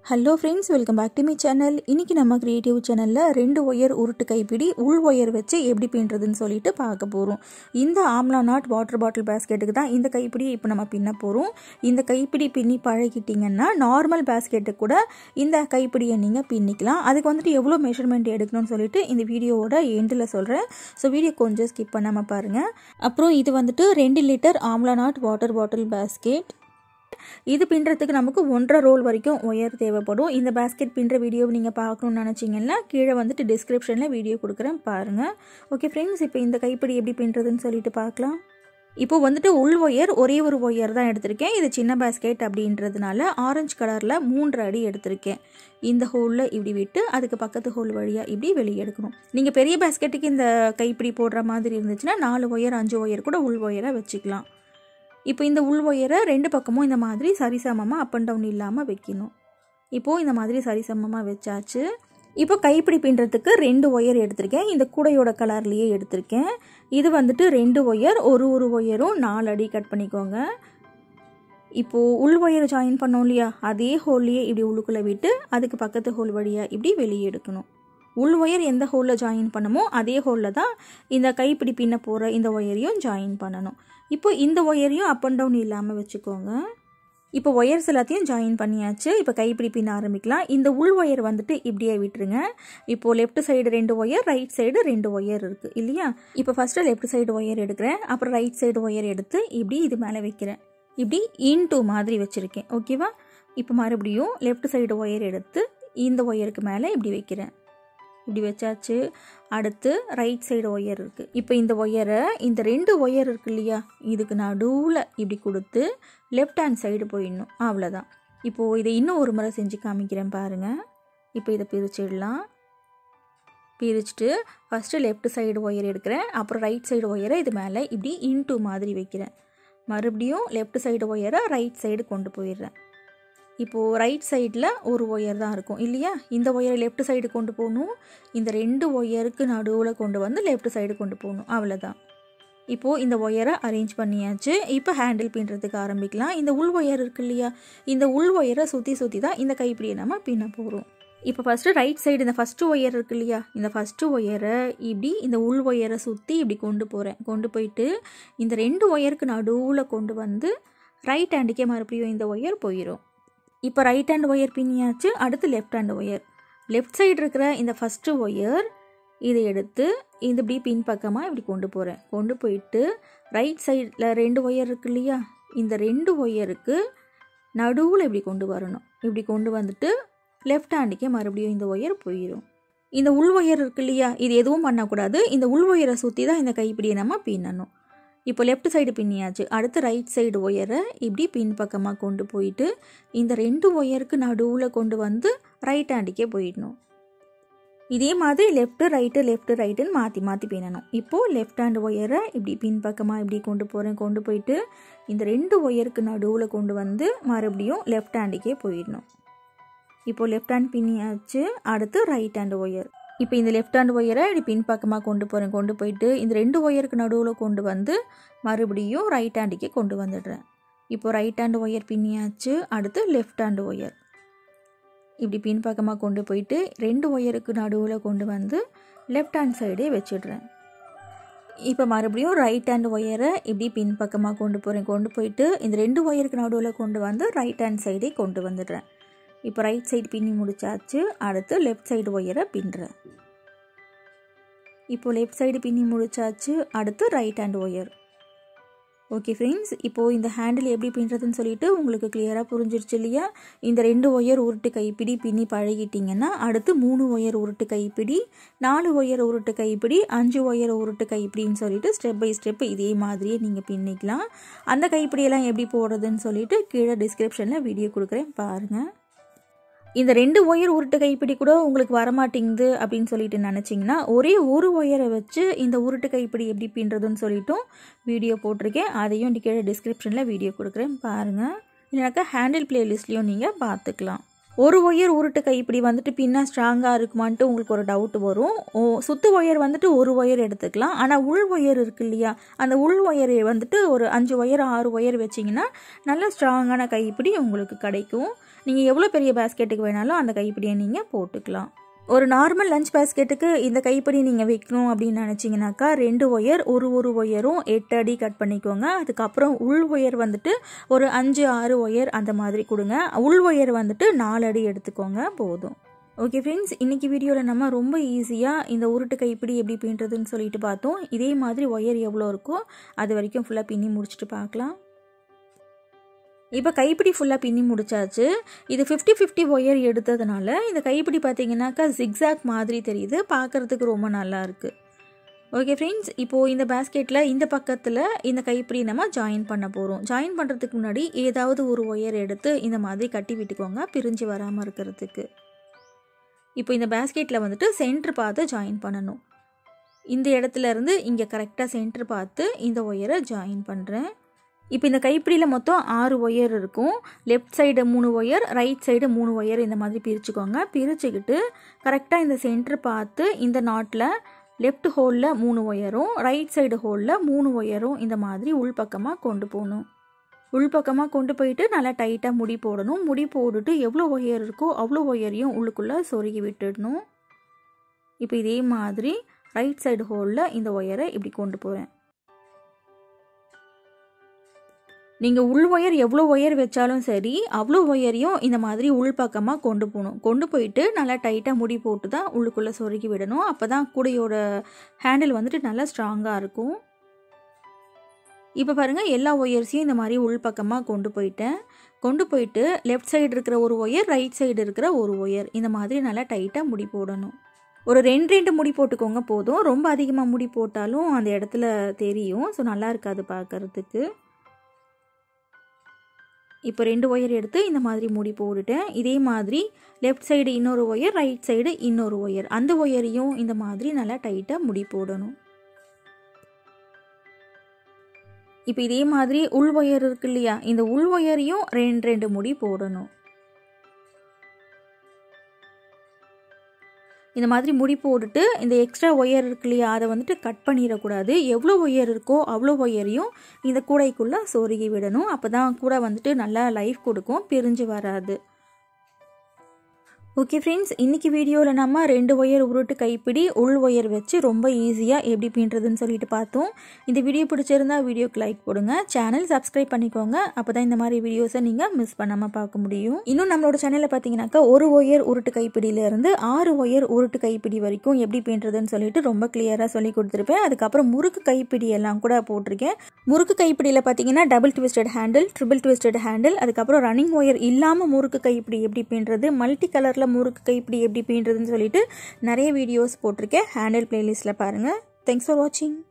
hello friends welcome back to me channel இன்றைக்கி நம்ம creative சேனலில் ரெண்டு ஒயர் உருட்டு கைப்பிடி உள் ஒயர் வச்சு எப்படி பின்னுறதுன்னு சொல்லிட்டு பார்க்க போகிறோம் இந்த ஆம்லா நாட் வாட்டர் பாட்டில் பேஸ்கெட்டுக்கு தான் இந்த கைப்பிடி இப்போ நம்ம பின்ன போகிறோம் இந்த கைப்பிடி பின்னி பழகிட்டிங்கன்னா நார்மல் பேஸ்கெட்டுக்கு கூட இந்த கைப்பிடியை நீங்கள் பின்னிக்கலாம் அதுக்கு வந்துட்டு எவ்வளோ மெஷர்மெண்ட் எடுக்கணும்னு சொல்லிட்டு இந்த வீடியோவோட எண்டில் சொல்கிறேன் ஸோ வீடியோ கொஞ்சம் ஸ்கிப் பண்ணாமல் பாருங்கள் அப்புறம் இது வந்துட்டு ரெண்டு litre amla knot water bottle basket இது பின்னுறதுக்கு நமக்கு ஒன்றரை ரோல் வரைக்கும் ஒயர் தேவைப்படும் இந்த பேஸ்கெட் பின்னுற வீடியோவை நீங்கள் பார்க்கணும்னு நினச்சிங்கன்னா கீழே வந்துட்டு டிஸ்கிரிப்ஷனில் வீடியோ கொடுக்குறேன் பாருங்கள் ஓகே ஃப்ரெண்ட்ஸ் இப்போ இந்த கைப்பிடி எப்படி பின்னுறதுன்னு சொல்லிட்டு பார்க்கலாம் இப்போ வந்துட்டு உள் ஒயர் ஒரே ஒரு ஒயர் தான் எடுத்திருக்கேன் இது சின்ன பேஸ்கெட் அப்படின்றதுனால ஆரஞ்சு கலரில் மூன்று அடி எடுத்திருக்கேன் இந்த ஹோலில் இப்படி விட்டு அதுக்கு பக்கத்து ஹோல் வழியாக இப்படி வெளியே எடுக்கணும் நீங்கள் பெரிய பேஸ்கெட்டுக்கு இந்த கைப்பிடி போடுற மாதிரி இருந்துச்சுன்னா நாலு ஒயர் அஞ்சு ஒயர் கூட உள் ஒயரை வச்சுக்கலாம் இப்போ இந்த உள் ஒயரை ரெண்டு பக்கமும் இந்த மாதிரி சரிசமமாக அப் அண்ட் டவுன் இல்லாமல் வைக்கணும் இப்போது இந்த மாதிரி சரிசமமாக வச்சாச்சு இப்போ கைப்பிடி பின்னுறதுக்கு ரெண்டு ஒயர் எடுத்திருக்கேன் இந்த கூடையோட கலர்லேயே எடுத்திருக்கேன் இது வந்துட்டு ரெண்டு ஒயர் ஒரு ஒரு ஒயரும் நாலு அடி கட் பண்ணிக்கோங்க இப்போது உள் ஒயர் ஜாயின் பண்ணோம் இல்லையா அதே ஹோல்லையே இப்படி உள்ளுக்குள்ளே விட்டு அதுக்கு பக்கத்து ஹோல் வழியாக இப்படி வெளியே எடுக்கணும் உள் ஒயர் எந்த ஹோலில் ஜாயின் பண்ணமோ அதே ஹோலில் தான் இந்த கைப்பிடி பின்ன போகிற இந்த ஒயரையும் ஜாயின் பண்ணணும் இப்போ இந்த ஒயரையும் அப் அண்ட் டவுன் இல்லாமல் வச்சுக்கோங்க இப்போ ஒயர்ஸ் எல்லாத்தையும் ஜாயின் பண்ணியாச்சு இப்போ கைப்பிடி பின்ன ஆரம்பிக்கலாம் இந்த உள் ஒயர் வந்துட்டு இப்படியே விட்டுருங்க இப்போது லெஃப்ட் சைடு ரெண்டு ஒயர் ரைட் சைடு ரெண்டு ஒயர் இருக்குது இல்லையா இப்போ ஃபஸ்ட்டு லெஃப்ட் சைடு ஒயர் எடுக்கிறேன் அப்புறம் ரைட் சைடு ஒயர் எடுத்து இப்படி இது மேலே வைக்கிறேன் இப்படி இன் டூ மாதிரி வச்சுருக்கேன் ஓகேவா இப்போ மறுபடியும் லெஃப்ட் சைடு ஒயர் எடுத்து இந்த ஒயருக்கு மேலே இப்படி வைக்கிறேன் இப்படி வச்சாச்சு அடுத்து ரைட் சைடு ஒயர் இருக்குது இப்போ இந்த ஒயரை இந்த ரெண்டு ஒயர் இருக்கு இல்லையா இதுக்கு நடுவில் இப்படி கொடுத்து லெஃப்ட் ஹேண்ட் சைடு போயிடணும் அவ்வளோதான் இப்போது இதை இன்னும் ஒரு முறை செஞ்சு காமிக்கிறேன் பாருங்கள் இப்போ இதை பிரிச்சிடலாம் பிரிச்சுட்டு ஃபஸ்ட்டு லெஃப்ட் சைடு ஒயர் எடுக்கிறேன் அப்புறம் ரைட் சைடு ஒயரை இது மேலே இப்படி இன்டூ மாதிரி வைக்கிறேன் மறுபடியும் லெஃப்ட் சைடு ஒயரை ரைட் சைடு கொண்டு போயிடுறேன் இப்போது ரைட் சைடில் ஒரு ஒயர் தான் இருக்கும் இல்லையா இந்த ஒயரை லெஃப்ட் சைடு கொண்டு போகணும் இந்த ரெண்டு ஒயருக்கு நடுவில் கொண்டு வந்து லெஃப்ட் சைடு கொண்டு போகணும் அவ்வளோதான் இப்போது இந்த ஒயரை அரேஞ்ச் பண்ணியாச்சு இப்போ ஹேண்டில் பின்னுறதுக்கு ஆரம்பிக்கலாம் இந்த உள் ஒயர் இருக்கு இல்லையா இந்த உள் ஒயரை சுற்றி சுற்றி தான் இந்த கைப்பிடியை நம்ம பின்ன போகிறோம் இப்போ ஃபஸ்ட்டு ரைட் சைடு இந்த ஃபஸ்ட்டு ஒயர் இருக்கு இல்லையா இந்த ஃபஸ்ட்டு ஒயரை இப்படி இந்த உள் ஒயரை சுற்றி இப்படி கொண்டு போகிறேன் கொண்டு போயிட்டு இந்த ரெண்டு ஒயருக்கு நடுவில் கொண்டு வந்து ரைட் ஹேண்டுக்கே மறுபடியும் இந்த ஒயர் போயிடும் இப்போ ரைட் ஹேண்ட் ஒயர் பின்னியாச்சு அடுத்து left hand wire left side இருக்கிற இந்த ஃபஸ்ட்டு ஒயர் இதை எடுத்து இது இப்படி பின் பக்கமாக இப்படி கொண்டு போகிறேன் கொண்டு போயிட்டு ரைட் சைடில் ரெண்டு ஒயர் இருக்கு இல்லையா இந்த ரெண்டு ஒயருக்கு நடுவில் இப்படி கொண்டு வரணும் இப்படி கொண்டு வந்துட்டு லெஃப்ட் ஹேண்டுக்கே மறுபடியும் இந்த ஒயர் போயிடும் இந்த உள் ஒயர் இருக்கு இல்லையா இது எதுவும் பண்ணக்கூடாது இந்த உள் ஒயரை சுற்றி தான் இந்த கைப்பிடியை நம்ம பின்னணும் இப்போ லெஃப்ட் சைடு பின்னியாச்சு அடுத்து ரைட் சைடு ஒயரை இப்படி பின் பக்கமாக கொண்டு போயிட்டு இந்த ரெண்டு ஒயருக்கு நடுவில் கொண்டு வந்து ரைட் ஹேண்டுக்கே போயிடணும் இதே மாதிரி லெஃப்ட்டு ரைட்டு லெஃப்ட்டு ரைட்டுன்னு மாற்றி மாற்றி பின்னணும் இப்போது லெஃப்ட் ஹேண்ட் ஒயரை இப்படி பின் பக்கமாக இப்படி கொண்டு போகிறேன் கொண்டு போயிட்டு இந்த ரெண்டு ஒயருக்கு நடுவில் கொண்டு வந்து மறுபடியும் லெஃப்ட் ஹேண்டுக்கே போயிடணும் இப்போது லெஃப்ட் ஹேண்ட் பின்னியாச்சு அடுத்து ரைட் ஹேண்ட் ஒயர் இப்போ இந்த லெஃப்ட் ஹேண்ட் ஒயரை இப்படி பின் பக்கமாக கொண்டு போகிறேன் கொண்டு போயிட்டு இந்த ரெண்டு ஒயருக்கு நடுவில் கொண்டு வந்து மறுபடியும் ரைட் ஹேண்டுக்கே கொண்டு வந்துடுறேன் இப்போ ரைட் ஹேண்ட் ஒயர் பின்னியாச்சு அடுத்து லெஃப்ட் ஹேண்ட் ஒயர் இப்படி பின் பக்கமாக கொண்டு போயிட்டு ரெண்டு ஒயருக்கு நடுவில் கொண்டு வந்து லெஃப்ட் ஹேண்ட் சைடே வச்சிடுறேன் இப்போ மறுபடியும் ரைட் ஹேண்ட் ஒயரை இப்படி பின் பக்கமாக கொண்டு போகிறேன் கொண்டு போயிட்டு இந்த ரெண்டு ஒயருக்கு நடுவில் கொண்டு வந்து ரைட் ஹேண்ட் சைடே கொண்டு வந்துடுறேன் இப்போ ரைட் சைடு பின்னி முடிச்சாச்சு அடுத்து லெஃப்ட் சைடு ஒயரை பின்னுறேன் இப்போ லெஃப்ட் சைடு பின்னி முடிச்சாச்சு அடுத்து right hand wire okay friends இப்போது இந்த ஹேண்டில் எப்படி பின்னுறதுன்னு சொல்லிட்டு உங்களுக்கு கிளியராக புரிஞ்சிருச்சு இல்லையா இந்த ரெண்டு ஒயர் உருட்டு கைப்பிடி பின்னி பழகிட்டிங்கன்னா அடுத்து மூணு ஒயர் உருட்டு கைப்பிடி நாலு ஒயர் உருட்டு கைப்பிடி அஞ்சு ஒயர் உருட்டு கைப்பிடின்னு சொல்லிட்டு ஸ்டெப் பை ஸ்டெப் இதே மாதிரியே நீங்கள் பின்னிக்கலாம் அந்த கைப்பிடியெல்லாம் எப்படி போடுறதுன்னு சொல்லிட்டு கீழே டிஸ்கிரிப்ஷனில் வீடியோ கொடுக்குறேன் பாருங்கள் இந்த ரெண்டு ஒயர் உருட்டு கைப்பிடி கூட உங்களுக்கு வரமாட்டேங்குது அப்படின்னு சொல்லிட்டு நினச்சிங்கன்னா ஒரே ஒரு ஒயரை வச்சு இந்த உருட்டு கைப்பிடி எப்படி பின்னுறதுன்னு சொல்லிட்டும் வீடியோ போட்டிருக்கேன் அதையும் கீழே டிஸ்கிரிப்ஷனில் வீடியோ கொடுக்குறேன் பாருங்கள் இல்லைனாக்கா ஹேண்டில் பிளேலிஸ்ட்லேயும் நீங்கள் பார்த்துக்கலாம் ஒரு ஒயர் உருட்டு கைப்பிடி வந்துட்டு பின்னா ஸ்ட்ராங்காக இருக்குமான்ட்டு உங்களுக்கு ஒரு டவுட் வரும் ஓ சுத்து ஒயர் வந்துட்டு ஒரு ஒயர் எடுத்துக்கலாம் ஆனால் உள் ஒயர் இருக்கு இல்லையா அந்த உள் ஒயரை வந்துட்டு ஒரு அஞ்சு ஒயர் ஆறு ஒயர் வச்சிங்கன்னா நல்ல ஸ்ட்ராங்கான கைப்பிடி உங்களுக்கு கிடைக்கும் நீங்கள் எவ்வளோ பெரிய பேஸ்கெட்டுக்கு வேணாலும் அந்த கைப்பிடியை நீங்கள் போட்டுக்கலாம் ஒரு நார்மல் லஞ்ச் பேஸ்கெட்டுக்கு இந்த கைப்பிடி நீங்கள் வைக்கணும் அப்படின்னு நினச்சிங்கனாக்கா ரெண்டு ஒயர் ஒரு ஒரு ஒயரும் எட்டு அடி கட் பண்ணிக்கோங்க அதுக்கப்புறம் உள் ஒயர் வந்துட்டு ஒரு அஞ்சு ஆறு ஒயர் அந்த மாதிரி கொடுங்க உள் ஒயர் வந்துட்டு நாலு அடி எடுத்துக்கோங்க போதும் ஓகே ஃப்ரெண்ட்ஸ் இன்றைக்கி வீடியோவில் நம்ம ரொம்ப ஈஸியாக இந்த உருட்டு கைப்பிடி எப்படி பின்னுறதுன்னு சொல்லிட்டு பார்த்தோம் இதே மாதிரி ஒயர் எவ்வளோ இருக்கோ அது வரைக்கும் ஃபுல்லாக பின்னி முடிச்சுட்டு பார்க்கலாம் இப்போ கைப்பிடி ஃபுல்லாக பின்னி முடிச்சாச்சு இது ஃபிஃப்டி ஃபிஃப்டி ஒயர் எடுத்ததுனால இந்த கைப்பிடி பார்த்தீங்கன்னாக்கா ஜிக்ஸாக் மாதிரி தெரியுது பார்க்குறதுக்கு ரொம்ப நல்லா இருக்குது ஓகே ஃப்ரெண்ட்ஸ் இப்போது இந்த பேஸ்கெட்டில் இந்த பக்கத்தில் இந்த கைப்பிடி நம்ம ஜாயின் பண்ண போகிறோம் ஜாயின் பண்ணுறதுக்கு முன்னாடி ஏதாவது ஒரு ஒயர் எடுத்து இந்த மாதிரி கட்டி விட்டுக்கோங்க பிரிஞ்சு வராமல் இருக்கிறதுக்கு இப்போ இந்த பேஸ்கெட்டில் வந்துட்டு சென்ட்ரு பார்த்து ஜாயின் பண்ணணும் இந்த இடத்துல இருந்து இங்கே கரெக்டாக சென்ட்ரு பார்த்து இந்த ஒயரை ஜாயின் பண்ணுறேன் இப்போ இந்த கைப்பிடியில் மொத்தம் ஆறு ஒயர் இருக்கும் லெஃப்ட் சைடு மூணு ஒயர் ரைட் சைடு மூணு ஒயர் இந்த மாதிரி பிரிச்சுக்கோங்க பிரிச்சுக்கிட்டு கரெக்டாக இந்த சென்ட்ரு பார்த்து இந்த நாட்டில் லெஃப்ட் ஹோலில் மூணு ஒயரும் ரைட் சைடு ஹோலில் மூணு ஒயரும் இந்த மாதிரி உள்பக்கமாக கொண்டு போகணும் உள்பக்கமாக கொண்டு போயிட்டு நல்லா டைட்டாக முடி போடணும் முடி போட்டுட்டு எவ்வளோ ஒயர் இருக்கோ அவ்வளோ ஒயரையும் உள்ளுக்குள்ளே சொருகி விட்டுடணும் இப்போ இதே மாதிரி ரைட் சைடு ஹோலில் இந்த ஒயரை இப்படி கொண்டு போகிறேன் நீங்கள் உள் ஒயர் எவ்வளோ ஒயர் வச்சாலும் சரி அவ்வளோ ஒயரையும் இந்த மாதிரி உள்பக்கமாக கொண்டு போகணும் கொண்டு போயிட்டு நல்லா டைட்டாக முடி போட்டு தான் உள்ளுக்குள்ளே சொருகி விடணும் அப்போ தான் கூடையோட ஹேண்டில் வந்துட்டு நல்லா ஸ்ட்ராங்காக இருக்கும் இப்போ பாருங்கள் எல்லா ஒயர்ஸையும் இந்த மாதிரி உள்பக்கமாக கொண்டு போயிட்டேன் கொண்டு போயிட்டு லெஃப்ட் சைடு இருக்கிற ஒரு ஒயர் ரைட் சைடு இருக்கிற ஒரு ஒயர் இந்த மாதிரி நல்லா டைட்டாக முடி போடணும் ஒரு ரெண்டு ரெண்டு முடி போட்டுக்கோங்க போதும் ரொம்ப அதிகமாக முடி போட்டாலும் அந்த இடத்துல தெரியும் ஸோ நல்லா இருக்காது பார்க்குறதுக்கு இப்போ ரெண்டு ஒயர் எடுத்து இந்த மாதிரி முடி போட்டுட்டேன் இதே மாதிரி லெஃப்ட் சைடு இன்னொரு ஒயர் ரைட் சைடு இன்னொரு ஒயர் அந்த ஒயரையும் இந்த மாதிரி நல்லா டைட்டாக முடி போடணும் இப்போ இதே மாதிரி உள் ஒயர் இருக்கு இல்லையா இந்த உள் ஒயரையும் ரெண்டு ரெண்டு முடி போடணும் இந்த மாதிரி முடி போட்டுட்டு இந்த எக்ஸ்ட்ரா ஒயர் இருக்கு இல்லையா அதை வந்துட்டு கட் பண்ணிடக்கூடாது எவ்வளோ ஒயர் இருக்கோ அவ்வளோ ஒயரையும் இந்த கூடைக்குள்ளே சொருகி விடணும் அப்போ தான் கூடை வந்துட்டு நல்லா லைஃப் கொடுக்கும் பிரிஞ்சு வராது ஓகே ஃப்ரெண்ட்ஸ் இன்றைக்கி வீடியோவில் நம்ம ரெண்டு ஒயர் உருட்டு கைப்பிடி உள் ஒயர் வச்சு ரொம்ப ஈஸியாக எப்படி பின்னுறதுன்னு சொல்லிட்டு பார்த்தோம் இந்த வீடியோ பிடிச்சிருந்தா வீடியோக்கு லைக் போடுங்க சேனல் சப்ஸ்கிரைப் பண்ணிக்கோங்க அப்போ தான் இந்த மாதிரி வீடியோஸை நீங்கள் மிஸ் பண்ணாமல் பார்க்க முடியும் இன்னும் நம்மளோட சேனலில் பார்த்தீங்கன்னாக்கா ஒரு ஒயர் உருட்டு கைப்பிடியிலேருந்து ஆறு ஒயர் உருட்டு கைப்பிடி வரைக்கும் எப்படி பின்னுறதுன்னு சொல்லிட்டு ரொம்ப கிளியராக சொல்லி கொடுத்துருப்பேன் அதுக்கப்புறம் முறுக்கு கைப்பிடி எல்லாம் கூட போட்டிருக்கேன் முறுக்கு கைப்பிடியில் பார்த்தீங்கன்னா double twisted handle triple twisted handle அதுக்கப்புறம் ரன்னிங் ஒயர் இல்லாமல் முறுக்கு கைப்பிடி எப்படி பின்னுறது மல்டி கலரில் முறுக்கு கைப்பிடி எப்படி பின்னுறதுன்னு சொல்லிட்டு நிறைய வீடியோஸ் போட்டிருக்கேன் ஹேண்டில் பிளேலிஸ்ட்டில் பாருங்கள் தேங்க்ஸ் ஃபார் வாட்சிங்